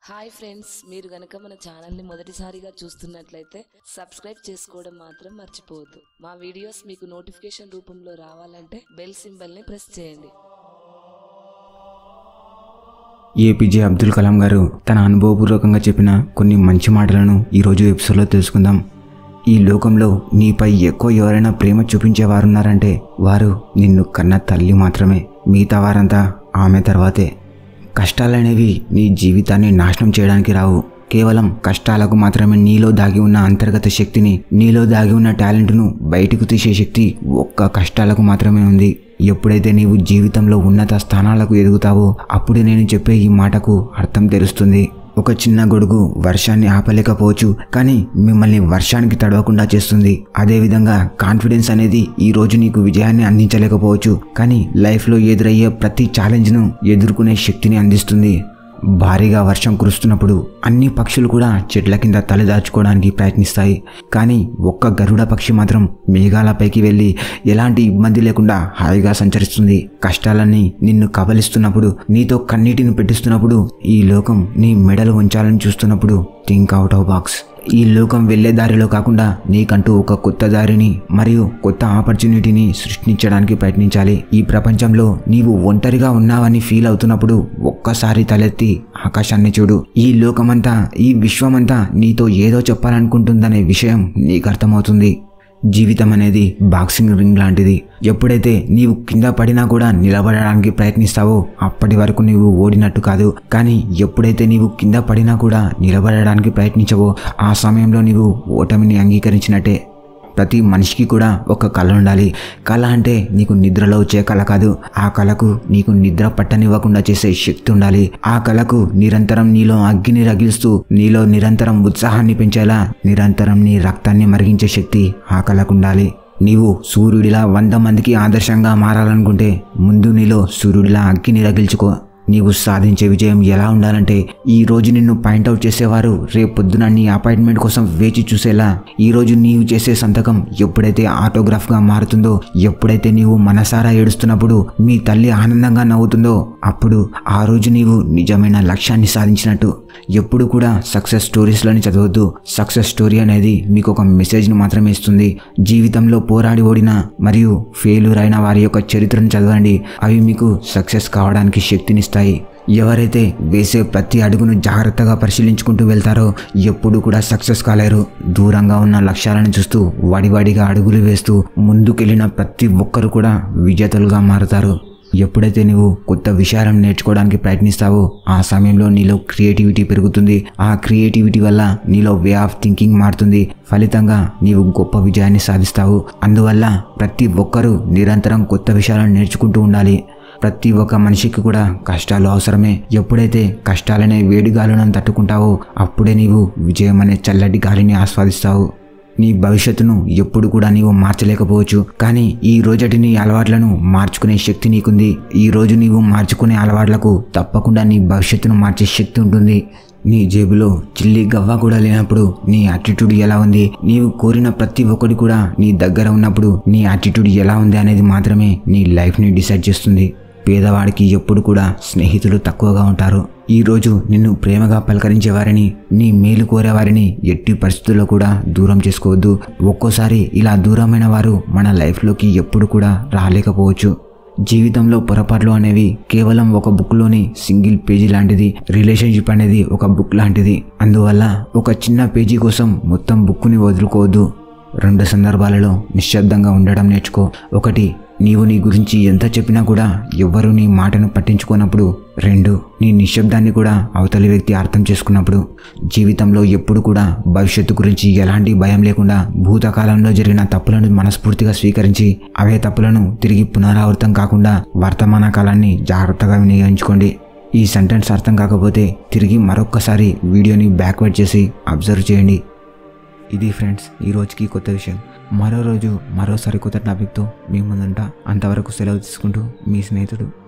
hi friends మీరు గనక మన ఛానల్ని మొదటిసారిగా చూస్తున్నట్లయితే సబ్స్క్రైబ్ చేసుకోవడం మాత్రం మర్చిపోవద్దు మా వీడియోస్ మీకు నోటిఫికేషన్ రూపంలో రావాలంటే బెల్ సింబల్ని ప్రెస్ చేయండి ఏపీజే అబ్దుల్ కలాం గారు తన అనుభవపూర్వకంగా చెప్పిన కొన్ని మంచి మాటలను ఈరోజు ఎపిసోడ్లో తెలుసుకుందాం ఈ లోకంలో నీపై ఎక్కువ ఎవరైనా ప్రేమ చూపించేవారున్నారంటే వారు నిన్ను కన్న తల్లి మాత్రమే మిగతా వారంతా ఆమె తర్వాతే కష్టాలనేవి నీ జీవితాన్ని నాశనం చేయడానికి రావు కేవలం కష్టాలకు మాత్రమే నీలో దాగి ఉన్న అంతర్గత శక్తిని నీలో దాగి ఉన్న టాలెంట్ను బయటకు తీసే శక్తి ఒక్క కష్టాలకు మాత్రమే ఉంది ఎప్పుడైతే నీవు జీవితంలో ఉన్నత స్థానాలకు ఎదుగుతావో అప్పుడు నేను చెప్పే ఈ మాటకు అర్థం తెలుస్తుంది ఒక చిన్న గొడుగు వర్షాన్ని ఆపలేకపోవచ్చు కానీ మిమ్మల్ని వర్షానికి తడవకుండా చేస్తుంది అదేవిధంగా కాన్ఫిడెన్స్ అనేది ఈ రోజు నీకు విజయాన్ని అందించలేకపోవచ్చు కానీ లైఫ్లో ఎదురయ్యే ప్రతి ఛాలెంజ్ను ఎదుర్కొనే శక్తిని అందిస్తుంది భారీగా వర్షం కురుస్తున్నప్పుడు అన్ని పక్షులు కూడా చెట్ల కింద తలదాచుకోవడానికి ప్రయత్నిస్తాయి కానీ ఒక్క గరుడ పక్షి మాత్రం మేఘాలపైకి వెళ్ళి ఎలాంటి ఇబ్బంది లేకుండా హాయిగా సంచరిస్తుంది కష్టాలన్నీ నిన్ను కబలిస్తున్నప్పుడు నీతో కన్నీటిని పెట్టిస్తున్నప్పుడు ఈ లోకం నీ మెడలు ఉంచాలని చూస్తున్నప్పుడు థింక్ అవుట్ ఆఫ్ బాక్స్ ఈ లోకం వెళ్లే దారిలో కాకుండా నీకంటూ ఒక కొత్త దారిని మరియు కొత్త ఆపర్చునిటీని సృష్టించడానికి ప్రయత్నించాలి ఈ ప్రపంచంలో నీవు ఒంటరిగా ఉన్నావని ఫీల్ అవుతున్నప్పుడు ఒక్కసారి తలెత్తి ఆకాశాన్ని చూడు ఈ లోకమంతా ఈ విశ్వమంతా నీతో ఏదో చెప్పాలనుకుంటుందనే విషయం నీకు అర్థమవుతుంది జీవితం అనేది బాక్సింగ్ రింగ్ లాంటిది ఎప్పుడైతే నీవు కింద పడినా కూడా నిలబడడానికి ప్రయత్నిస్తావో అప్పటి వరకు నీవు ఓడినట్టు కాదు కానీ ఎప్పుడైతే నీవు కింద పడినా కూడా నిలబడడానికి ప్రయత్నించవో ఆ సమయంలో నీవు ఓటమిని అంగీకరించినట్టే ప్రతి మనిషికి కూడా ఒక కళ ఉండాలి కళ అంటే నీకు నిద్రలో వచ్చే కళ కాదు ఆ కళకు నీకు నిద్ర పట్టనివ్వకుండా చేసే శక్తి ఉండాలి ఆ కళకు నిరంతరం నీలో అగ్గిని రగిలిస్తూ నీలో నిరంతరం ఉత్సాహాన్ని పెంచేలా నిరంతరం నీ రక్తాన్ని మరిగించే శక్తి ఆ కళకు ఉండాలి నీవు సూర్యుడిలా వంద మందికి ఆదర్శంగా మారాలనుకుంటే ముందు నీలో సూర్యుడిలా అగ్గిని రగిల్చుకో నీవు సాధించే విజయం ఎలా ఉండాలంటే ఈ రోజు నిన్ను పాయింట్అవుట్ చేసేవారు రేపు పొద్దున నీ అపాయింట్మెంట్ కోసం వేచి చూసేలా ఈ రోజు నీవు చేసే సంతకం ఎప్పుడైతే ఆటోగ్రాఫ్గా మారుతుందో ఎప్పుడైతే నీవు మనసారా ఏడుస్తున్నప్పుడు మీ తల్లి ఆనందంగా నవ్వుతుందో అప్పుడు ఆ రోజు నీవు నిజమైన లక్ష్యాన్ని సాధించినట్టు ఎప్పుడు కూడా సక్సెస్ స్టోరీస్లోని చదవద్దు సక్సెస్ స్టోరీ అనేది మీకు ఒక మెసేజ్ను మాత్రమే ఇస్తుంది జీవితంలో పోరాడి ఓడిన మరియు ఫెయిల్యూర్ అయిన వారి యొక్క చరిత్రను చదవండి అవి మీకు సక్సెస్ కావడానికి శక్తినిస్తాయి ఎవరైతే వేసే ప్రతి అడుగును జాగ్రత్తగా పరిశీలించుకుంటూ వెళ్తారో ఎప్పుడు కూడా సక్సెస్ కాలేరు దూరంగా ఉన్న లక్ష్యాలను చూస్తూ వడివడిగా అడుగులు వేస్తూ ముందుకెళ్ళిన ప్రతి ఒక్కరు కూడా విజేతలుగా మారుతారు ఎప్పుడైతే నువ్వు కొత్త విషయాలను నేర్చుకోవడానికి ప్రయత్నిస్తావో ఆ సమయంలో నీలో క్రియేటివిటీ పెరుగుతుంది ఆ క్రియేటివిటీ వల్ల నీలో వే ఆఫ్ థింకింగ్ మారుతుంది ఫలితంగా నీవు గొప్ప విజయాన్ని సాధిస్తావు అందువల్ల ప్రతి ఒక్కరూ నిరంతరం కొత్త విషయాలను నేర్చుకుంటూ ఉండాలి ప్రతి ఒక్క మనిషికి కూడా కష్టాలు అవసరమే ఎప్పుడైతే కష్టాలనే వేడి గాలులను తట్టుకుంటావో అప్పుడే నీవు విజయం అనే చల్లటి గాలిని ఆస్వాదిస్తావు నీ భవిష్యత్తును ఎప్పుడు కూడా నీవు మార్చలేకపోవచ్చు కానీ ఈ రోజటి నీ అలవాట్లను మార్చుకునే శక్తి నీకుంది ఈ రోజు నీవు మార్చుకునే అలవాట్లకు తప్పకుండా నీ భవిష్యత్తును మార్చే శక్తి ఉంటుంది నీ జేబులో చిల్లి గవ్వ కూడా లేనప్పుడు నీ యాటిట్యూడ్ ఎలా ఉంది నీవు కోరిన ప్రతి ఒక్కటి కూడా నీ దగ్గర ఉన్నప్పుడు నీ యాటిట్యూడ్ ఎలా ఉంది అనేది మాత్రమే నీ లైఫ్ని డిసైడ్ చేస్తుంది పేదవాడికి ఎప్పుడు కూడా స్నేహితులు తక్కువగా ఉంటారు ఈరోజు నిన్ను ప్రేమగా పలకరించే వారిని నీ మేలు కోరేవారిని ఎట్టి పరిస్థితుల్లో కూడా దూరం చేసుకోవద్దు ఒక్కోసారి ఇలా దూరమైన వారు మన లైఫ్లోకి ఎప్పుడు కూడా రాలేకపోవచ్చు జీవితంలో పొరపాట్లు అనేవి కేవలం ఒక బుక్లోని సింగిల్ పేజీ లాంటిది రిలేషన్షిప్ అనేది ఒక బుక్ లాంటిది అందువల్ల ఒక చిన్న పేజీ కోసం మొత్తం బుక్ని వదులుకోవద్దు రెండు సందర్భాలలో నిశ్శబ్దంగా ఉండడం నేర్చుకో ఒకటి నీవు నీ గురించి ఎంత చెప్పినా కూడా ఎవ్వరూ నీ మాటను పట్టించుకోనప్పుడు రెండు నీ నిశ్శబ్దాన్ని కూడా అవతలి వ్యక్తి అర్థం చేసుకున్నప్పుడు జీవితంలో ఎప్పుడు కూడా భవిష్యత్తు గురించి ఎలాంటి భయం లేకుండా భూతకాలంలో జరిగిన తప్పులను మనస్ఫూర్తిగా స్వీకరించి అవే తప్పులను తిరిగి పునరావృతం కాకుండా వర్తమాన కాలాన్ని జాగ్రత్తగా వినియోగించుకోండి ఈ సెంటెన్స్ అర్థం కాకపోతే తిరిగి మరొక్కసారి వీడియోని బ్యాక్వర్డ్ చేసి అబ్జర్వ్ చేయండి ఇది ఫ్రెండ్స్ ఈ రోజుకి కొత్త విషయం మరో రోజు మరోసారి కొత్త టాపిక్తో మీ ముందుంటా అంతవరకు సెలవు తీసుకుంటూ మీ స్నేహితుడు